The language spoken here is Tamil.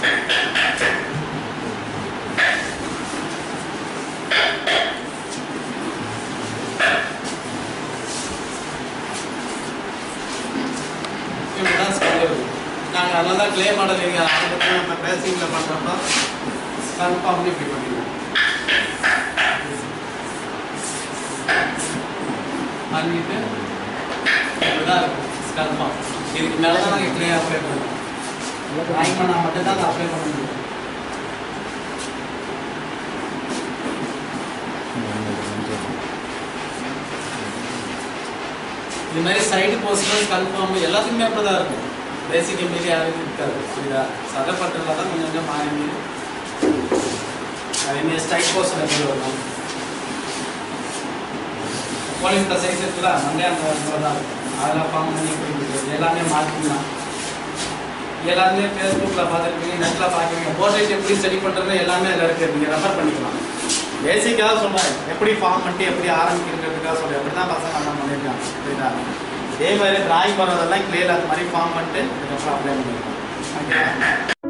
இப்படிதான் ஸ்கல் இருக்கும் நாங்கள் அதனால தான் க்ளே மாடல் நீங்கள் ஆரம்பத்தில் நம்ம பேசிங்கில் பண்ணுறப்போ கன்ஃபார்ம் இப்படி பண்ணிடுவோம் பண்ணிட்டு இப்படிதான் இருக்கும் ஸ்கல் ஃபார்ம் இதுக்கு மேலே தான் நாங்கள் க்ளே அப்ளை பண்ணுவோம் ட்ராயிங் பண்ணால் மட்டும்தான் அதை அப்ளை பண்ண முடியும் இது மாதிரி சைடு போஸ்டர்ஸ் கன்ஃபார்ம் எல்லாத்துக்குமே அப்படி தான் இருக்கும் பேசிக் மீறி யாருக்கும் இருக்காது புரியுதா சதப்பட்டில் தான் கொஞ்சம் கொஞ்சம் மாறி அதேமாதிரி ஸ்ட்ரைக் போஸ்டர் எப்படி வரும் போலீஸ் சைஸ் இருக்குல்ல மண்டே அந்த மாதிரி தான் இருக்கும் அதெல்லாம் ஃபார்ம் பண்ணி கொடுக்குறது எல்லாமே மாற்றிக்கலாம் எல்லாருமே ஃபேஸ்புக்கில் பார்த்துருப்பீங்க நெட்டில் பார்க்குறீங்க போர்ட்ரேட் எப்படி ஸ்டடி பண்ணுறது எல்லாமே அதில் இருக்குது நீங்கள் ரெஃபர் பண்ணிக்கலாம் பேசிக்காக சொல்கிறேன் எப்படி ஃபார்ம் பண்ணிட்டு எப்படி ஆரம்பிக்கிறதுக்காக சொல்கிறேன் எப்படி தான் பசங்க எல்லாம் பண்ணியிருக்காங்க புரியுதா இதே மாதிரி டிராயிங் பண்ணுறதெல்லாம் கிளியர் அது மாதிரி ஃபார்ம் பண்ணிட்டு இதுக்கப்புறம் அப்ளை பண்ணிருக்கோம் ஓகே